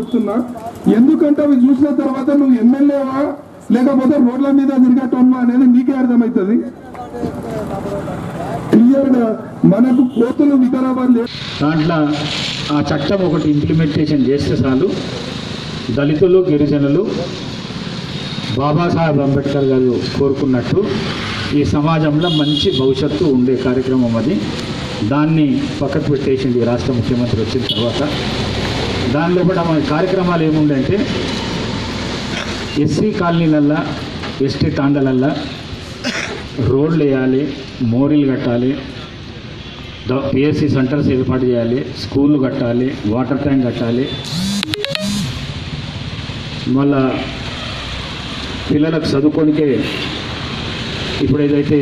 అడుగుతున్నా ఎందుకంటే అవి చూసిన తర్వాత నువ్వు ఎమ్మెల్యేవా లేకపోతే రోడ్ల మీద తిరిగేటోన్వా అనేది నీకే అర్థమవుతుంది క్లియర్ గా మనకు కోతులు వికారాబాద్ లేదు దాంట్లో ఆ చట్టం ఒకటి ఇంప్లిమెంటేషన్ చేస్తే చాలు దళితులు గిరిజనులు బాబాసాహెబ్ అంబేద్కర్ గారు కోరుకున్నట్టు ఈ సమాజంలో మంచి భవిష్యత్తు ఉండే కార్యక్రమం అది దాన్ని పక్కకు పెట్టేసింది ఈ రాష్ట్ర ముఖ్యమంత్రి వచ్చిన తర్వాత దానిలో కూడా మన కార్యక్రమాలు ఏముందంటే ఎస్సీ కాలనీలల్లా ఎస్టీ తాండలల్లా రోడ్లు వేయాలి మోరీలు కట్టాలి పిఎస్సి సెంటర్స్ ఏర్పాటు చేయాలి స్కూళ్ళు కట్టాలి వాటర్ ట్యాంక్ కట్టాలి మళ్ళా పిల్లలకు చదువుకోనికే ఇప్పుడు ఏదైతే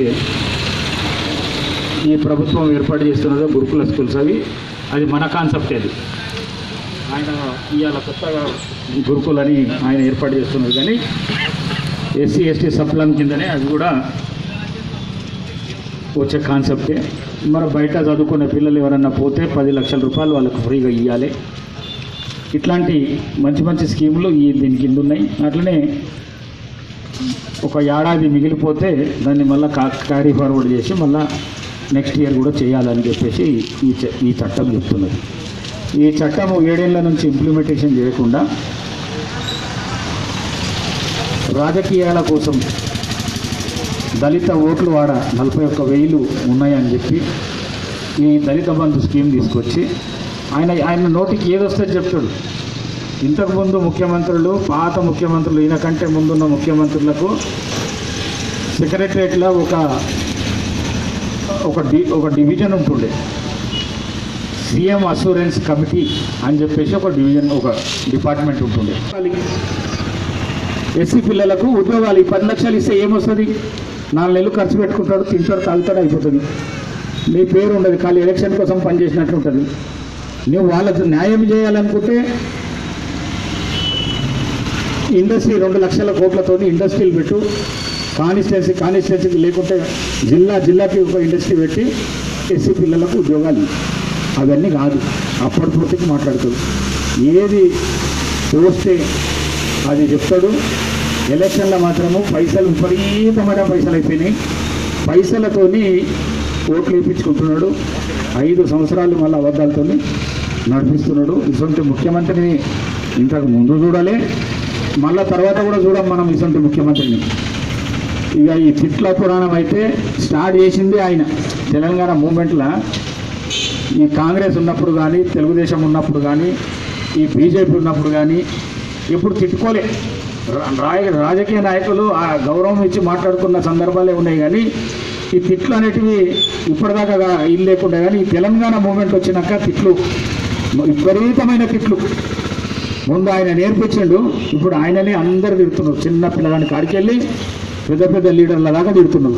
ఈ ప్రభుత్వం ఏర్పాటు చేస్తున్నదో గురుకుల స్కూల్స్ అవి అది మన కాన్సెప్ట్ అది ఆయన ఇవాళ కొత్తగా గురుకులని ఆయన ఏర్పాటు చేస్తున్నారు కానీ ఎస్సీ ఎస్టీ సప్లం కిందనే అది కూడా వచ్చే కాన్సెప్టే మరి బయట చదువుకునే పిల్లలు ఎవరన్నా పోతే పది లక్షల రూపాయలు వాళ్ళకు ఫ్రీగా ఇవ్వాలి ఇట్లాంటి మంచి మంచి స్కీములు ఈ దీని కింద ఉన్నాయి అట్లనే ఒక ఏడాది మిగిలిపోతే దాన్ని మళ్ళీ క్యారీ ఫార్వర్డ్ చేసి మళ్ళీ నెక్స్ట్ ఇయర్ కూడా చేయాలని చెప్పేసి ఈ చ- ఈ చట్టం చెప్తున్నది ఈ చట్టం ఏడేళ్ల నుంచి ఇంప్లిమెంటేషన్ చేయకుండా రాజకీయాల కోసం దళిత ఓట్లు వాడ నలభై ఒక్క వెయ్యిలు ఉన్నాయని చెప్పి ఈ దళిత బంధు స్కీమ్ తీసుకొచ్చి ఆయన ఆయన నోటికి ఏదొస్తే చెప్తాడు ఇంతకుముందు ముఖ్యమంత్రులు పాత ముఖ్యమంత్రులు ఈయన కంటే ముందున్న ముఖ్యమంత్రులకు సెక్రటరియట్లో ఒక ఒక డి ఒక డివిజన్ ఉంటుండే సీఎం అసూరెన్స్ కమిటీ అని చెప్పేసి ఒక డివిజన్ ఒక డిపార్ట్మెంట్ ఉంటుండే ఎస్సీ పిల్లలకు ఉద్యోగాలు ఈ పది లక్షలు ఇస్తే ఏమొస్తుంది నాలుగు నెలలు ఖర్చు పెట్టుకుంటాడు తింటాడు తాగుతాడు అయిపోతుంది నీ పేరు ఉండదు ఖాళీ ఎలక్షన్ కోసం పనిచేసినట్లు ఉంటుంది నువ్వు వాళ్ళకు న్యాయం చేయాలనుకుంటే ఇండస్ట్రీ రెండు లక్షల కోట్లతో ఇండస్ట్రీలు పెట్టు కాన్స్టిట్యున్సీ కాన్స్టిట్యున్సీకి లేకుంటే జిల్లా జిల్లాకి ఒక ఇండస్ట్రీ పెట్టి ఎస్సీ పిల్లలకు ఉద్యోగాలు ఇవ్వు. అవన్నీ కాదు అప్పటి పూర్తికి మాట్లాడుతాడు ఏది చూస్తే అది చెప్తాడు ఎలక్షన్లో మాత్రము పైసలు విపరీతమైన పైసలు అయిపోయినాయి పైసలతోని ఓట్లు వేయించుకుంటున్నాడు ఐదు సంవత్సరాలు మళ్ళీ అబద్ధాలతో నడిపిస్తున్నాడు ఇటువంటి ముఖ్యమంత్రిని ఇంతకు ముందు చూడాలి మళ్ళా తర్వాత కూడా చూడం మనం ఇటువంటి ముఖ్యమంత్రిని ఇక ఈ తిట్ల పురాణం అయితే స్టార్ట్ చేసింది ఆయన తెలంగాణ మూమెంట్లో ఈ కాంగ్రెస్ ఉన్నప్పుడు కానీ తెలుగుదేశం ఉన్నప్పుడు కానీ ఈ బీజేపీ ఉన్నప్పుడు కానీ ఎప్పుడు తిట్టుకోలే రా- రాయ రాజకీయ నాయకులు ఆ గౌరవం ఇచ్చి మాట్లాడుకున్న సందర్భాలే ఉన్నాయి కానీ ఈ తిట్లు అనేటివి ఇప్పటిదాకా గా- ఇల్లు లేకుండా కానీ ఈ తెలంగాణ మూమెంట్ వచ్చినాక తిట్లు విపరీతమైన తిట్లు ముందు ఆయన నేర్పించిండు ఇప్పుడు ఆయననే అందరు తిడుతున్నారు చిన్న పిల్లగాని కాడికి వెళ్ళి పెద్ద పెద్ద లీడర్ల దాకా తిడుతున్నారు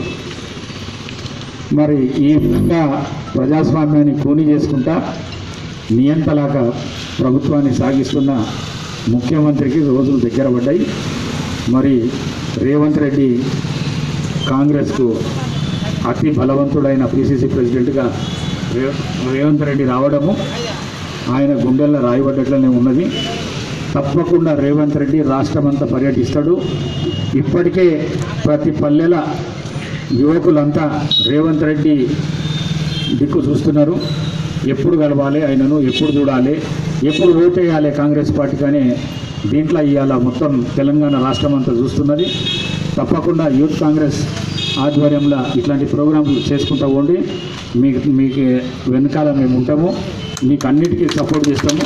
మరి ఈ విధంగా ప్రజాస్వామ్యాన్ని కూని చేసుకుంటా నియంతలాగా ప్రభుత్వాన్ని సాగిస్తున్న ముఖ్యమంత్రికి రోజులు దగ్గర పడ్డాయి మరి రేవంత్ రెడ్డి కాంగ్రెస్కు అతి బలవంతుడైన పిసిసి ప్రెసిడెంట్గా రే రేవంత్ రెడ్డి రావడము ఆయన గుండెల్లో రాయబడ్డట్లనే ఉన్నది తప్పకుండా రేవంత్ రెడ్డి రాష్ట్రమంతా పర్యటిస్తాడు ఇప్పటికే ప్రతి పల్లెల యువకులంతా రేవంత్ రెడ్డి దిక్కు చూస్తున్నారు ఎప్పుడు కలవాలి ఆయనను ఎప్పుడు చూడాలి ఎప్పుడు ఓటు వేయాలి కాంగ్రెస్ పార్టీ కానీ దీంట్లో ఇవాళ మొత్తం తెలంగాణ రాష్ట్రం అంతా చూస్తున్నది తప్పకుండా యూత్ కాంగ్రెస్ ఆధ్వర్యంలో ఇట్లాంటి ప్రోగ్రాంలు చేసుకుంటూ ఉండి మీకు మీకు వెనకాల మేము ఉంటాము మీకు అన్నిటికీ సపోర్ట్ చేస్తాము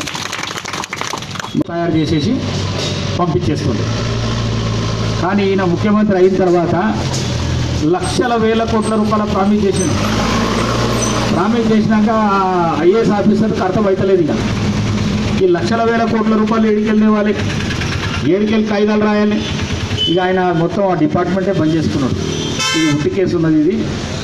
తయారు చేసేసి పంపించేస్తుంది కానీ ఈయన ముఖ్యమంత్రి అయిన తర్వాత లక్షల వేల కోట్ల రూపాయల ప్రామిస్ చేసిండు ప్రామిస్ చేసినాక ఐఏఎస్ ఆఫీసర్కి అర్థమవుతలేదు ఇక ఈ లక్షల వేల కోట్ల రూపాయలు ఏడికెళ్ళిన వాళ్ళే ఏడికెళ్ళి కాగితాలు రాయాలి ఇక ఆయన మొత్తం ఆ డిపార్ట్మెంటే బంద్ చేసుకున్నాడు ఇది ఉట్టి కేసు ఉన్నది ఇది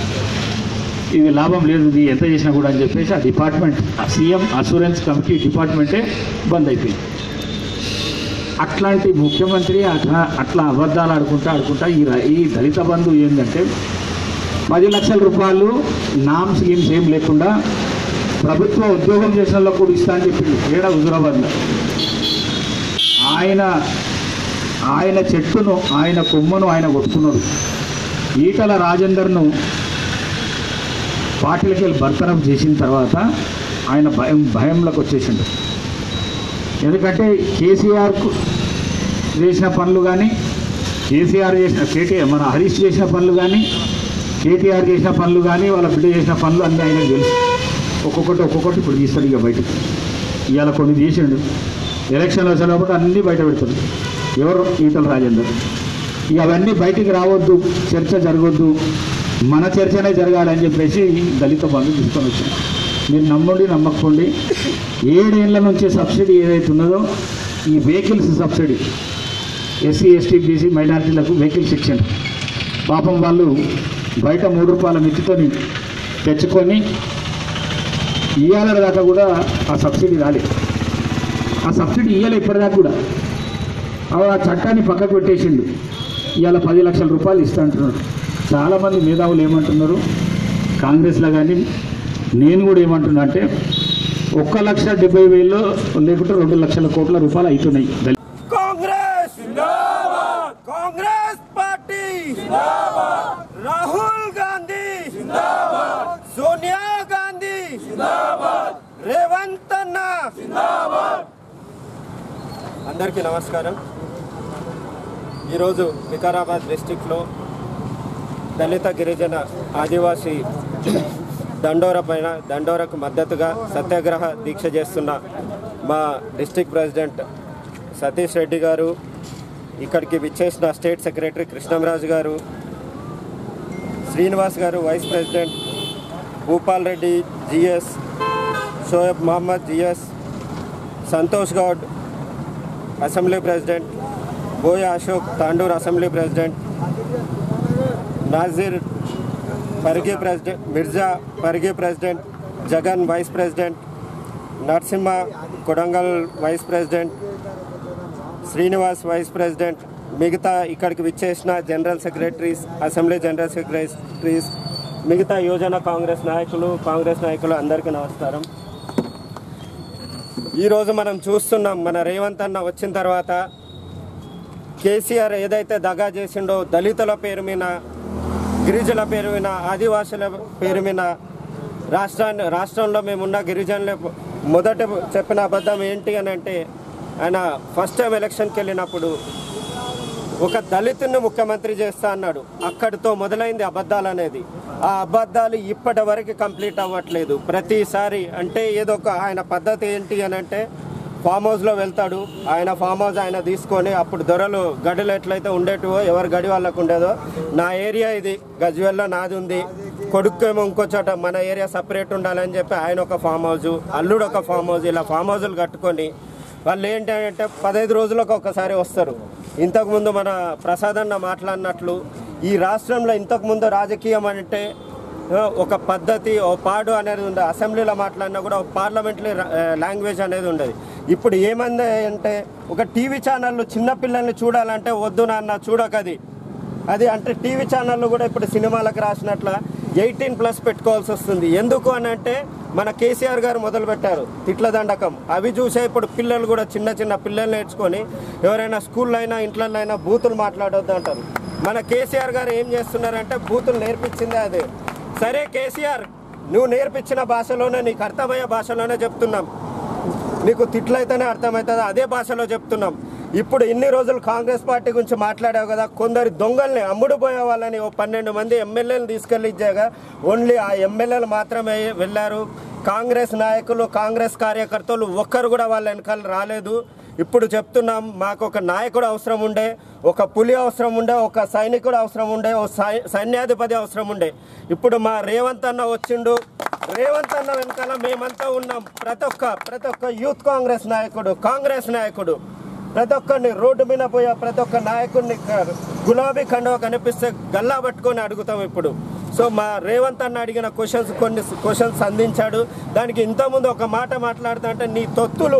ఇది లాభం లేదు ఇది ఎంత చేసినా కూడా అని చెప్పేసి ఆ డిపార్ట్మెంట్ సీఎం అసూరెన్స్ కమిటీ డిపార్ట్మెంటే బంద్ అయిపోయింది అట్లాంటి ముఖ్యమంత్రి అట్లా అట్లా అబద్ధాలు ఆడుకుంటా ఆడుకుంటా ఈ ర- ఈ దళిత బంధు ఏంటంటే పది లక్షల రూపాయలు నామ్ స్కీమ్స్ ఏం లేకుండా ప్రభుత్వ ఉద్యోగం చేసిన వాళ్ళకు కూడా ఇస్తా అని చెప్పింది ఏడా హుజురాబాద్లో ఆయన ఆయన చెట్టును ఆయన కొమ్మను ఆయన కొట్టుకున్నాడు ఈటల రాజేందర్ను పార్టీలకి వెళ్ళి బర్తరఫ్ చేసిన తర్వాత ఆయన భయం భయంలోకి వచ్చేసిండు ఎందుకంటే కేసీఆర్కు చేసిన పనులు కానీ కేసీఆర్ చేసిన కేటీఆర్ మన హరీష్ చేసిన పనులు కానీ కేటీఆర్ చేసిన పనులు కానీ వాళ్ళ బిడ్డ చేసిన పనులు అన్నీ ఆయనకు తెలుసు ఒక్కొక్కటి ఒక్కొక్కటి ఇప్పుడు తీస్తాడు ఇక బయటకు ఇవాళ కొన్ని తీసిండు ఎలక్షన్ వచ్చినప్పుడు అన్నీ బయట పెడతాడు ఎవరు ఈటల రాజేందర్ ఇక అవన్నీ బయటికి రావద్దు చర్చ జరగొద్దు మన చర్చనే జరగాలని చెప్పేసి దళిత బంధు తీసుకొని వచ్చాను మీరు నమ్మండి నమ్మకపోండి ఏడేళ్ల నుంచి సబ్సిడీ ఏదైతే ఉన్నదో ఈ vehicles subsidy SC ST BC మైనారిటీలకు వెహికల్స్ ఇచ్చాను పాపం వాళ్ళు బయట మూడు రూపాయల మిత్తితోని తెచ్చుకొని ఇయ్యాల దాకా కూడా ఆ సబ్సిడీ రాలేదు ఆ సబ్సిడీ ఇయ్యాలి ఇప్పటిదాకా కూడా ఆ చట్టాన్ని పక్కకు పెట్టేసిండు ఇవాళ పది లక్షల రూపాయలు ఇస్తా అంటున్నాడు చాలామంది మేధావులు ఏమంటున్నారు కాంగ్రెస్లో కానీ నేను కూడా ఏమంటున్నా అంటే ఒక్క లక్ష డెబ్బై వేలు లేకుంటే రెండు లక్షల కోట్ల రూపాయలు అవుతున్నాయి దళి- కాంగ్రెస్ కాంగ్రెస్ పార్టీ రాహుల్ గాంధీ సోనియా గాంధీ రేవంత్ అన్న అందరికీ నమస్కారం ఈరోజు వికారాబాద్ డిస్టిక్లో దళిత గిరిజన ఆదివాసీ దండోర పైన దండోరకు మద్దతుగా సత్యాగ్రహ దీక్ష చేస్తున్న మా డిస్టిక్ ప్రెసిడెంట్ సతీష్ రెడ్డి గారు ఇక్కడికి విచ్చేసిన స్టేట్ సెక్రటరీ కృష్ణంరాజు గారు శ్రీనివాస్ గారు vice president Bhupal Reddy GS Shoaib Mohammed GS Santosh Goud assembly president Boya Ashok Tandur assembly president Nazir Parigi president Mirza Parigi president Jagan vice president Narasimha Kodangal vice president Srinivas vice president మిగతా ఇక్కడికి విచ్చేసిన general secretaries assembly general secretaries మిగతా యువజన కాంగ్రెస్ నాయకులు కాంగ్రెస్ నాయకులు అందరికీ నమస్కారం ఈరోజు మనం చూస్తున్నాం మన రేవంత్ అన్న వచ్చిన తర్వాత కేసీఆర్ ఏదైతే దగా చేసిండో దళితుల పేరు మీద గిరిజనుల పేరు మీద ఆదివాసుల పేరు మీద రాష్ట్రాన్ని రాష్ట్రంలో మేమున్న గిరిజనుల మొదట చెప్పిన అబద్ధం ఏంటి అని అంటే ఆయన ఫస్ట్ టైం ఎలక్షన్కి వెళ్ళినప్పుడు ఒక దళితుని ముఖ్యమంత్రి చేస్తా అన్నాడు అక్కడితో మొదలైంది అబద్ధాలు అనేది ఆ అబద్ధాలు ఇప్పటి వరకు కంప్లీట్ అవ్వట్లేదు ప్రతిసారి అంటే ఏదో ఒక ఆయన పద్ధతి ఏంటి అని అంటే ఫామ్ హౌస్లో వెళ్తాడు ఆయన ఫామ్ హౌస్ ఆయన తీసుకొని అప్పుడు దొరలు గడులు ఎట్లయితే ఉండేటివో ఎవరు గడి వాళ్ళకు ఉండేదో నా ఏరియా ఇది గజ్వెల్లో నాది ఉంది కొడుకేమో ఇంకో చోట మన ఏరియా సపరేట్ ఉండాలని చెప్పి ఆయన ఒక ఫామ్ హౌస్ అల్లుడు ఒక ఫామ్ హౌస్ ఇలా ఫామ్ హౌజులు కట్టుకొని వాళ్ళు ఏంటి అంటే పదహైదు రోజులకు ఒకసారి వస్తారు ఇంతకుముందు మన ప్రసాద్ అన్న మాట్లాడినట్లు ఈ రాష్ట్రంలో ఇంతకుముందు రాజకీయం అంటే ఆ, ఒక పద్ధతి ఓ పాడు అనేది ఉంది అసెంబ్లీలో మాట్లాడినా కూడా ఒక పార్లమెంటరీ లాంగ్వేజ్ అనేది ఉండేది ఇప్పుడు ఏమంది అంటే ఒక టీవీ ఛానళ్ళు చిన్నపిల్లల్ని చూడాలంటే వద్దు నాన్న చూడకది అది అంటే టీవీ ఛానళ్ళు కూడా ఇప్పుడు సినిమాలకు రాసినట్ల ఎయిటీన్ ప్లస్ పెట్టుకోవాల్సి వస్తుంది ఎందుకు అని అంటే మన కేసీఆర్ గారు మొదలు పెట్టారు తిట్ల దండకం అవి చూసే ఇప్పుడు పిల్లలు కూడా చిన్న చిన్న పిల్లలు నేర్చుకొని ఎవరైనా స్కూల్లో అయినా ఇంట్లో అయినా బూతులు మాట్లాడొద్దు అంటారు మన కేసీఆర్ గారు ఏం చేస్తున్నారంటే బూతులు నేర్పించిందే అదే సరే కేసీఆర్ నువ్వు నేర్పించిన భాషలోనే నీకు అర్థమయ్యే భాషలోనే చెప్తున్నాం నీకు తిట్లయితేనే అర్థమవుతుంది అదే భాషలో చెప్తున్నాం ఇప్పుడు ఇన్ని రోజులు కాంగ్రెస్ పార్టీ గురించి మాట్లాడావు కదా కొందరు దొంగల్ని అమ్ముడు పోయే వాళ్ళని ఓ పన్నెండు మంది ఎమ్మెల్యేలు తీసుకెళ్ళి ఇచ్చాగా ఓన్లీ ఆ ఎమ్మెల్యేలు మాత్రమే వెళ్ళారు కాంగ్రెస్ నాయకులు కాంగ్రెస్ కార్యకర్తలు ఒక్కరు కూడా వాళ్ళ వెనకాల రాలేదు ఇప్పుడు చెప్తున్నాం మాకు ఒక నాయకుడు అవసరం ఉండే ఒక పులి అవసరం ఉండే ఒక సైనికుడు అవసరం ఉండే ఒక సై- సైన్యాధిపతి అవసరం ఉండే ఇప్పుడు మా రేవంత్ అన్న వచ్చిండు రేవంత్ అన్న వెనకాల మేమంతా ఉన్నాం ప్రతి ఒక్క ప్రతి ఒక్క యూత్ కాంగ్రెస్ నాయకుడు కాంగ్రెస్ నాయకుడు ప్రతి ఒక్కరిని రోడ్డు మీద పోయే ప్రతి ఒక్క నాయకుడిని క- గులాబీ కండువ కనిపిస్తే గల్లా పట్టుకొని అడుగుతాం ఇప్పుడు సో మా రేవంత్ అన్న అడిగిన క్వశ్చన్స్ కొన్ని క్వశ్చన్స్ అందించాడు దానికి ఇంతకుముందు ఒక మాట మాట్లాడుతా అంటే నీ తొత్తులు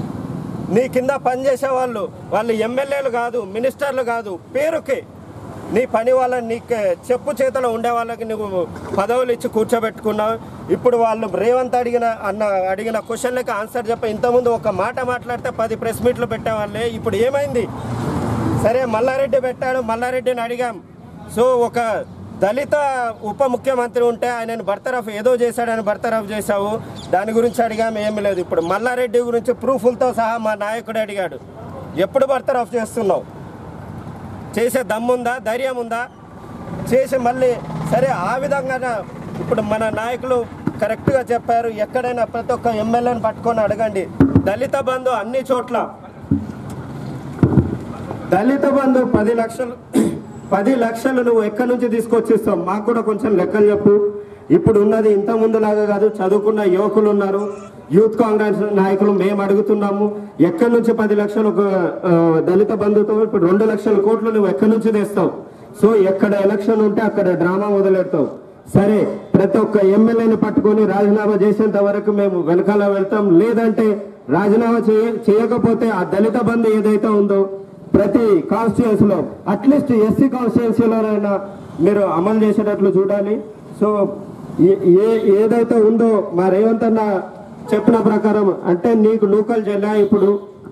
నీ కింద పనిచేసే వాళ్ళు వాళ్ళు ఎమ్మెల్యేలు కాదు మినిస్టర్లు కాదు పేరుకి నీ పని వాళ్ళని నీకు చెప్పు చేతిలో ఉండే వాళ్ళకి నువ్వు పదవులు ఇచ్చి కూర్చోబెట్టుకున్నావు ఇప్పుడు వాళ్ళు రేవంత్ అడిగిన అన్న అడిగిన క్వశ్చన్లకి ఆన్సర్ చెప్ప ఇంతకుముందు ఒక మాట మాట్లాడితే పది ప్రెస్ మీట్లు పెట్టేవాళ్ళే ఇప్పుడు ఏమైంది సరే మల్లారెడ్డి పెట్టాడు మల్లారెడ్డిని అడిగాం సో ఒక దళిత ఉప ముఖ్యమంత్రి ఉంటే ఆయనను బర్తరఫ్ ఏదో చేశాడని బర్తరఫ్ చేశావు దాని గురించి అడిగాం ఏమీ లేదు ఇప్పుడు మల్లారెడ్డి గురించి ప్రూఫ్లతో సహా మా నాయకుడు అడిగాడు ఎప్పుడు బర్తరఫ్ చేస్తున్నావు చేసే దమ్ముందా ధైర్యం ఉందా చేసి మళ్ళీ సరే ఆ విధంగా ఇప్పుడు మన నాయకులు కరెక్ట్గా చెప్పారు ఎక్కడైనా ప్రతి ఒక్క ఎమ్మెల్యేని పట్టుకొని అడగండి దళిత బంధు అన్ని చోట్ల దళిత బంధు పది లక్షలు పది లక్షలు నువ్వు ఎక్కడి నుంచి తీసుకొచ్చిస్తావు మాకు కూడా కొంచెం లెక్కలు చెప్పు ఇప్పుడు ఉన్నది ఇంత ముందులాగా కాదు చదువుకున్న యువకులు ఉన్నారు యూత్ కాంగ్రెస్ నాయకులు మేము అడుగుతున్నాము ఎక్కడి నుంచి పది లక్షలు ఒక, ఆ, దళిత బంధుతో ఇప్పుడు రెండు లక్షల కోట్లు నువ్వు ఎక్కడి నుంచి తెస్తావు సో ఎక్కడ ఎలక్షన్ ఉంటే అక్కడ డ్రామా మొదలెడతావు సరే ప్రతి ఒక్క ఎమ్మెల్యేని పట్టుకొని రాజీనామా చేసేంత వరకు మేము వెనకాల వెళ్తాం లేదంటే రాజీనామా చేయ చేయకపోతే ఆ దళిత బంధు ఏదైతే ఉందో ప్రతి కాన్స్టిట్యున్సీ లో అట్లీస్ట్ ఎస్సీ కాన్స్టిట్యున్సీలోనైనా మీరు అమలు చేసేటట్లు చూడాలి సో ఏ- ఏ ఏదైతే ఉందో మా రేవంత్ అన్న చెప్పిన ప్రకారం అంటే నీకు నూకలు జిల్లా ఇప్పుడు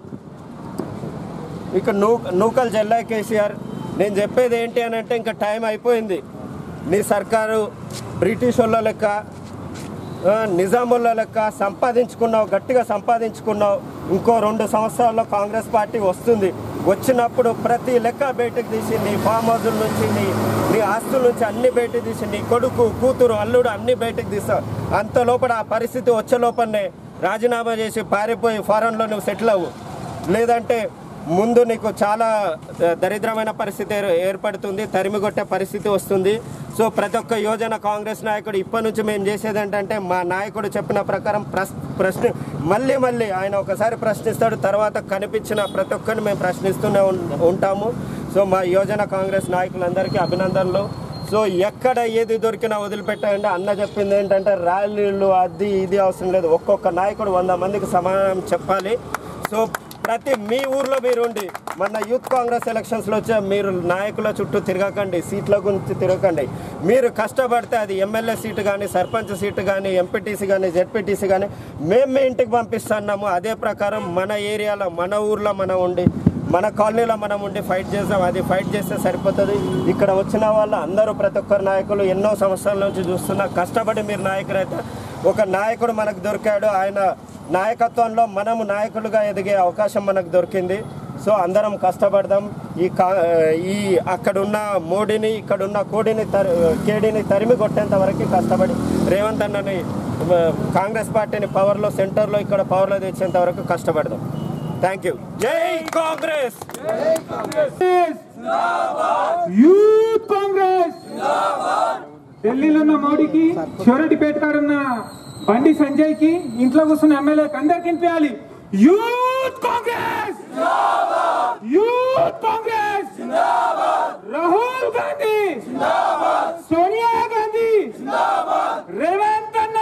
ఇక నూ నూకల్ జిల్లా కేసీఆర్ నేను చెప్పేది ఏంటి అని అంటే ఇంకా టైం అయిపోయింది నీ సర్కారు బ్రిటిష్ వాళ్ళ లెక్క ఆ, నిజాముల లెక్క సంపాదించుకున్నావు గట్టిగా సంపాదించుకున్నావు ఇంకో రెండు సంవత్సరాల్లో కాంగ్రెస్ పార్టీ వస్తుంది వచ్చినప్పుడు ప్రతి లెక్క బయటకు తీసి నీ ఫామ్ హౌజుల నుంచి నీ నీ ఆస్తుల నుంచి అన్ని బయటకు తీసి నీ కొడుకు కూతురు అల్లుడు అన్ని బయటకు తీస్తావు అంత లోపల ఆ పరిస్థితి వచ్చే లోపలనే రాజీనామా చేసి పారిపోయి ఫారెన్లో నువ్వు సెటిల్ అవ్వు లేదంటే ముందు నీకు చాలా ఆ, దరిద్రమైన పరిస్థితి ఏర్- ఏర్పడుతుంది తరిమి కొట్టే పరిస్థితి వస్తుంది సో ప్రతి ఒక్క యోజన కాంగ్రెస్ నాయకుడు ఇప్పటి నుంచి మేము చేసేది ఏంటంటే మా నాయకుడు చెప్పిన ప్రకారం ప్రశ్ ప్రశ్న మళ్ళీ మళ్ళీ ఆయన ఒకసారి ప్రశ్నిస్తాడు తర్వాత కనిపించిన ప్రతి ఒక్కరిని మేము ప్రశ్నిస్తూనే ఉం- ఉంటాము సో మా యోజన కాంగ్రెస్ నాయకులందరికీ అభినందనలు సో ఎక్కడ ఏది దొరికినా వదిలిపెట్టండి అన్న చెప్పింది ఏంటంటే ర్యాలీలు అది ఇది అవసరం లేదు ఒక్కొక్క నాయకుడు వంద మందికి సమాధానం చెప్పాలి సో ప్రతి మీ ఊర్లో మీరు ఉండి మన యూత్ కాంగ్రెస్ ఎలక్షన్స్లో వచ్చే మీరు నాయకుల చుట్టూ తిరగకండి సీట్ల గురించి తిరగకండి మీరు కష్టపడితే అది ఎమ్మెల్యే సీటు కానీ సర్పంచ్ సీటు కానీ ఎంపీటీసీ కానీ జెడ్పీటీసీ కానీ మేము మీ ఇంటికి పంపిస్తున్నాము అదే ప్రకారం మన ఏరియాలో మన ఊర్లో మనం ఉండి మన కాలనీలో మనం ఉండి ఫైట్ చేస్తాం అది ఫైట్ చేస్తే సరిపోతుంది ఇక్కడ వచ్చిన వాళ్ళు అందరూ ప్రతి ఒక్కరు నాయకులు ఎన్నో సంవత్సరాల నుంచి చూస్తున్నా కష్టపడి మీరు నాయకులైతే ఒక నాయకుడు మనకు దొరికాడు ఆయన నాయకత్వంలో మనము నాయకులుగా ఎదిగే అవకాశం మనకు దొరికింది సో అందరం కష్టపడదాం ఈ కా ఈ అక్కడున్న మోడీని ఇక్కడున్న కోడిని తరి కేడీని తరిమి కొట్టేంత వరకు కష్టపడి రేవంత్ అన్నని ఆ, కాంగ్రెస్ పార్టీని పవర్లో సెంటర్లో ఇక్కడ పవర్లో తెచ్చేంత వరకు కష్టపడదాం థ్యాంక్ యూ జై కాంగ్రెస్ యూత్ కాంగ్రెస్ ఢిల్లీలో ఉన్న మోడీకి షోరెడ్డిపేట కాడ ఉన్న బండి సంజయ్ కి ఇంట్లో కూర్చున్న ఎమ్మెల్యేకి అందరికి వినిపించాలి యూత్ కాంగ్రెస్ యూత్ కాంగ్రెస్ రాహుల్ గాంధీ సోనియా గాంధీ రేవంత్ అన్న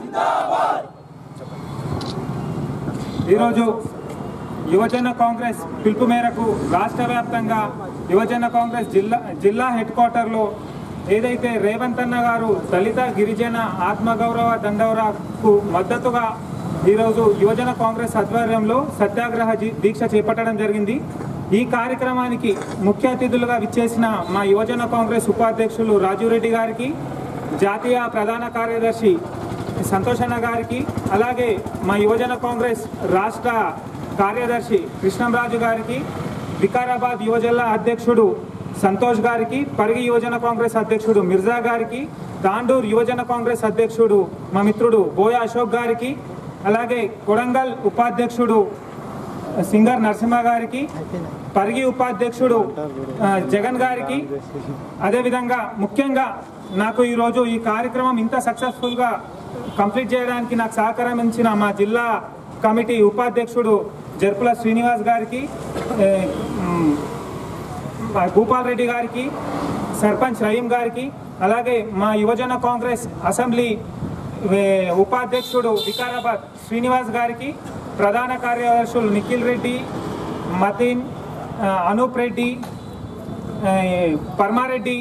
ఈరోజు యువజన కాంగ్రెస్ పిలుపు మేరకు రాష్ట్ర వ్యాప్తంగా యువజన కాంగ్రెస్ జిల్లా జిల్లా హెడ్ క్వార్టర్లో ఏదైతే రేవంత్ అన్న గారు దళిత గిరిజన ఆత్మగౌరవ దండవరాకు మద్దతుగా ఈరోజు యువజన కాంగ్రెస్ ఆధ్వర్యంలో సత్యాగ్రహ జీ- దీక్ష చేపట్టడం జరిగింది ఈ కార్యక్రమానికి ముఖ్య అతిథులుగా విచ్చేసిన మా యువజన కాంగ్రెస్ ఉపాధ్యక్షులు రాజురెడ్డి గారికి జాతీయ ప్రధాన కార్యదర్శి సంతోషన్న గారికి అలాగే మా యువజన కాంగ్రెస్ రాష్ట్ర కార్యదర్శి కృష్ణంరాజు గారికి వికారాబాద్ యువజన అధ్యక్షుడు సంతోష్ గారికి పరిగి యువజన కాంగ్రెస్ అధ్యక్షుడు మిర్జా గారికి తాండూర్ యువజన కాంగ్రెస్ అధ్యక్షుడు మా మిత్రుడు బోయ అశోక్ గారికి అలాగే కొడంగల్ ఉపాధ్యక్షుడు సింగర్ నరసింహ గారికి పరిగి ఉపాధ్యక్షుడు ఆ, జగన్ గారికి అదేవిధంగా ముఖ్యంగా నాకు ఈరోజు ఈ కార్యక్రమం ఇంత సక్సెస్ఫుల్గా కంప్లీట్ చేయడానికి నాకు సహకరించిన మా జిల్లా కమిటీ ఉపాధ్యక్షుడు జర్పుల శ్రీనివాస్ గారికి ఏ, మ్, భూపాల్ రెడ్డి గారికి సర్పంచ్ రహీం గారికి అలాగే మా యువజన కాంగ్రెస్ అసెంబ్లీ వే- ఉపాధ్యక్షుడు వికారాబాద్ శ్రీనివాస్ గారికి ప్రధాన కార్యదర్శులు నిఖిల్ రెడ్డి మతిన్ ఆ, అనూప్ రెడ్డి ఆ, పర్మారెడ్డి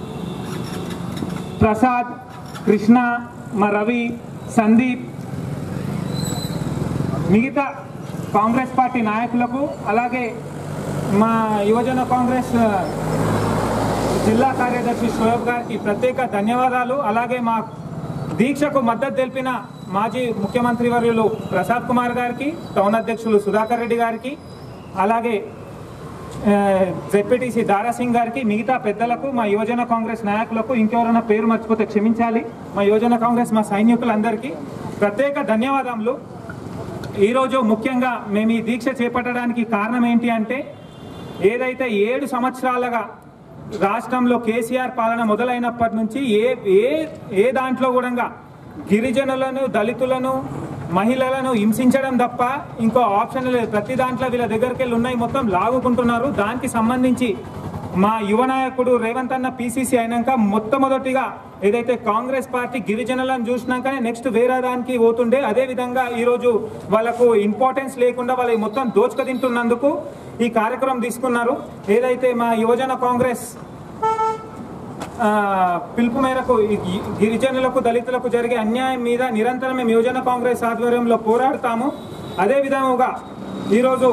ప్రసాద్ కృష్ణ మా రవి సందీప్ మిగతా కాంగ్రెస్ పార్టీ నాయకులకు అలాగే మా యువజన కాంగ్రెస్ ఆ, జిల్లా కార్యదర్శి షోయబ్ గారికి ప్రత్యేక ధన్యవాదాలు అలాగే మా దీక్షకు మద్దతు తెలిపిన మాజీ ముఖ్యమంత్రి వర్యులు ప్రసాద్ కుమార్ గారికి టౌన్ అధ్యక్షులు సుధాకర్ రెడ్డి గారికి అలాగే జెడ్పీటీసీ దారాసింగ్ గారికి మిగతా పెద్దలకు మా యువజన కాంగ్రెస్ నాయకులకు ఇంకెవరైనా పేరు మర్చిపోతే క్షమించాలి మా యువజన కాంగ్రెస్ మా సైనికులందరికీ ప్రత్యేక ధన్యవాదములు ఈరోజు ముఖ్యంగా మేము ఈ దీక్ష చేపట్టడానికి కారణం ఏంటి అంటే ఏదైతే ఏడు సంవత్సరాలుగా రాష్ట్రంలో కేసీఆర్ పాలన మొదలైనప్పటి నుంచి ఏ ఏ ఏ దాంట్లో కూడా గిరిజనులను దళితులను మహిళలను హింసించడం తప్ప ఇంకో ఆప్షన్ లేదు ప్రతి దాంట్లో వీళ్ళ దగ్గరికి వెళ్ళి ఉన్నాయి మొత్తం లాగుకుంటున్నారు దానికి సంబంధించి మా యువ నాయకుడు రేవంత్ అన్న పీసీసీ అయినాక మొట్టమొదటిగా ఏదైతే కాంగ్రెస్ పార్టీ గిరిజనులను చూసినాకనే నెక్స్ట్ వేరే దానికి పోతుండే అదే విధంగా ఈరోజు వాళ్ళకు ఇంపార్టెన్స్ లేకుండా వాళ్ళకి మొత్తం దోచుక తింటున్నందుకు ఈ కార్యక్రమం తీసుకున్నారు ఏదైతే మా యువజన కాంగ్రెస్ ఆ, పిలుపు మేరకు ఈ గి- గిరిజనులకు దళితులకు జరిగే అన్యాయం మీద నిరంతరం మేము యువజన కాంగ్రెస్ ఆధ్వర్యంలో పోరాడుతాము అదే విధముగా ఈరోజు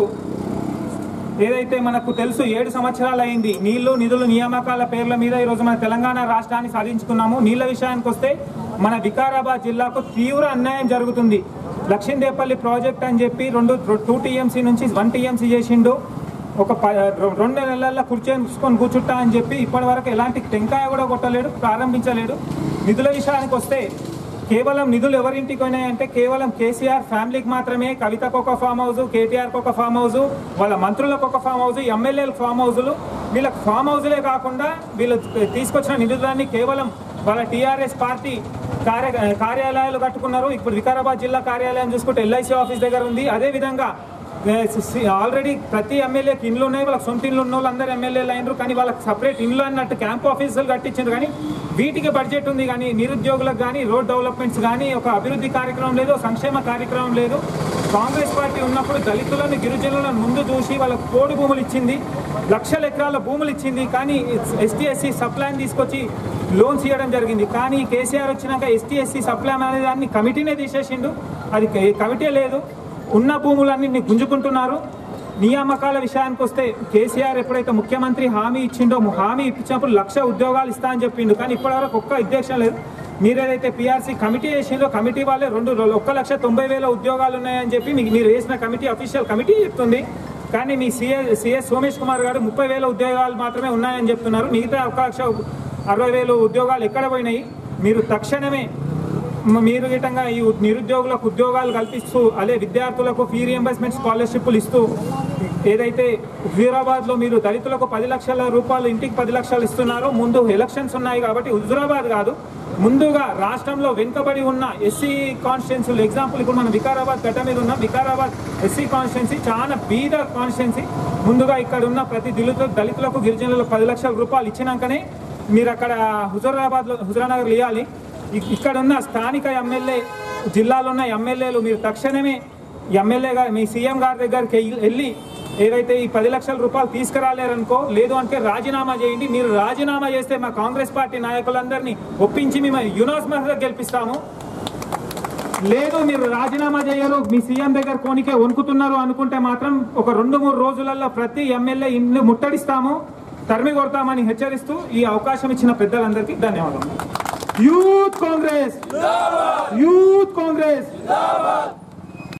ఏదైతే మనకు తెలుసు ఏడు సంవత్సరాలు అయింది నీళ్లు నిధులు నియామకాల పేర్ల మీద ఈరోజు మన తెలంగాణ రాష్ట్రాన్ని సాధించుకున్నాము నీళ్ల విషయానికి వస్తే మన వికారాబాద్ జిల్లాకు తీవ్ర అన్యాయం జరుగుతుంది లక్ష్మీదేపల్లి ప్రాజెక్ట్ అని చెప్పి రెండు టూ టీఎంసీ నుంచి వన్ టీఎంసీ చేసిండు ఒక ప- రె- రెండు నెలల్లో కూర్చొని కూర్చుంటా అని చెప్పి ఇప్పటి వరకు ఎలాంటి టెంకాయ కూడా కొట్టలేడు ప్రారంభించలేడు నిధుల విషయానికి వస్తే కేవలం నిధులు ఎవరింటికి పోయినాయంటే కేవలం కేసీఆర్ ఫ్యామిలీకి మాత్రమే కవితకు ఒక ఫామ్ హౌస్ కేటీఆర్కి ఒక ఫామ్ హౌస్ వాళ్ళ మంత్రులకు ఒక ఫామ్ హౌస్ ఎమ్మెల్యేలకు ఫామ్ హౌజులు వీళ్ళకి ఫామ్ హౌజులే కాకుండా వీళ్ళు తీసుకొచ్చిన నిధులన్నీ కేవలం వాళ్ళ టీఆర్ఎస్ పార్టీ కార్య కార్యాలయాలు కట్టుకున్నారు ఇప్పుడు వికారాబాద్ జిల్లా కార్యాలయం చూసుకుంటే ఎల్ఐసి ఆఫీస్ దగ్గర ఉంది అదేవిధంగా ఆల్రెడీ ప్రతి ఎమ్మెల్యేకి ఇండ్లు ఉన్నాయి వాళ్ళకి సొంత ఇండ్లు ఉన్న వాళ్ళు అందరు ఎమ్మెల్యేలు అయినరు కానీ వాళ్ళకి సపరేట్ ఇండ్లు అన్నట్టు క్యాంప్ ఆఫీసులు కట్టించారు కానీ వీటికి బడ్జెట్ ఉంది కానీ నిరుద్యోగులకు కానీ రోడ్ డెవలప్మెంట్స్ కానీ ఒక అభివృద్ధి కార్యక్రమం లేదు సంక్షేమ కార్యక్రమం లేదు కాంగ్రెస్ పార్టీ ఉన్నప్పుడు దళితులను గిరిజనులను ముందు చూసి వాళ్ళకు కోడి భూములు ఇచ్చింది లక్షల ఎకరాల భూములు ఇచ్చింది కానీ ఎస్టీ ఎస్సీ సప్లాన్ తీసుకొచ్చి లోన్స్ ఇవ్వడం జరిగింది కానీ కేసీఆర్ వచ్చినాక ఎస్టీ ఎస్సీ సప్లాన్ అనే దాన్ని కమిటీనే తీసేసిండు అది కమిటీ లేదు ఉన్న భూములన్నీ గుంజుకుంటున్నారు నియామకాల విషయానికి వస్తే కేసీఆర్ ఎప్పుడైతే ముఖ్యమంత్రి హామీ ఇచ్చిండో హామీ ఇచ్చినప్పుడు లక్ష ఉద్యోగాలు ఇస్తా అని చెప్పిండు కానీ ఇప్పటివరకు ఒక్క ఉద్దేశం లేదు మీరేదైతే పీఆర్సీ కమిటీ వేసిందో కమిటీ వాళ్ళే రెండు ఒక్క లక్ష తొంభై వేల ఉద్యోగాలు ఉన్నాయని చెప్పి మీకు మీరు వేసిన కమిటీ అఫీషియల్ కమిటీ చెప్తుంది కానీ మీ సీఏ సిఎస్ సోమేష్ కుమార్ గారు ముప్పై వేల ఉద్యోగాలు మాత్రమే ఉన్నాయని చెప్తున్నారు మిగతా ఒక లక్ష అరవై వేలు ఉద్యోగాలు ఎక్కడ పోయినాయి మీరు తక్షణమే మ- మీరు గిట్టంగా ఈ ఉ- నిరుద్యోగులకు ఉద్యోగాలు కల్పిస్తూ అదే విద్యార్థులకు ఫీ రియంబర్స్మెంట్ స్కాలర్షిప్లు ఇస్తూ ఏదైతే హుజూరాబాద్లో మీరు దళితులకు పది లక్షల రూపాయలు ఇంటికి పది లక్షలు ఇస్తున్నారో ముందు ఎలక్షన్స్ ఉన్నాయి కాబట్టి హుజూరాబాద్ కాదు ముందుగా రాష్ట్రంలో వెనుకబడి ఉన్న ఎస్సీ కాన్స్టిట్యున్సీలు ఎగ్జాంపుల్ ఇప్పుడు మనం వికారాబాద్ గడ్డ మీద ఉన్న వికారాబాద్ ఎస్సీ కాన్స్టిట్యున్సీ చాలా బీద కాన్స్టిట్యున్సీ ముందుగా ఇక్కడ ఉన్న ప్రతి దళిత దళితులకు గిరిజనులకు పది లక్షల రూపాయలు ఇచ్చినాకనే మీరు అక్కడ హుజూరాబాద్లో హుజూరానగర్ ఇవ్వాలి ఇ- ఇక్కడ ఉన్న స్థానిక ఎమ్మెల్యే జిల్లాలో ఉన్న ఎమ్మెల్యేలు మీరు తక్షణమే ఎమ్మెల్యే గారు మీ సీఎం గారి దగ్గరికి ఎల్- వెళ్ళి ఏదైతే ఈ పది లక్షల రూపాయలు తీసుకురాలేరనుకో లేదు అంటే రాజీనామా చేయండి మీరు రాజీనామా చేస్తే మా కాంగ్రెస్ పార్టీ నాయకులందరినీ ఒప్పించి మేము యునాస్ మహర్ గెలిపిస్తాము లేదు మీరు రాజీనామా చేయరు మీ సీఎం దగ్గర కోనికే వణుకుతున్నారు అనుకుంటే మాత్రం ఒక రెండు మూడు రోజులలో ప్రతి ఎమ్మెల్యే ఇల్లు ముట్టడిస్తాము తరిమి కొడతామని హెచ్చరిస్తూ ఈ అవకాశం ఇచ్చిన పెద్దలందరికీ ధన్యవాదాలు యూత్ కాంగ్రెస్ యూత్ కాంగ్రెస్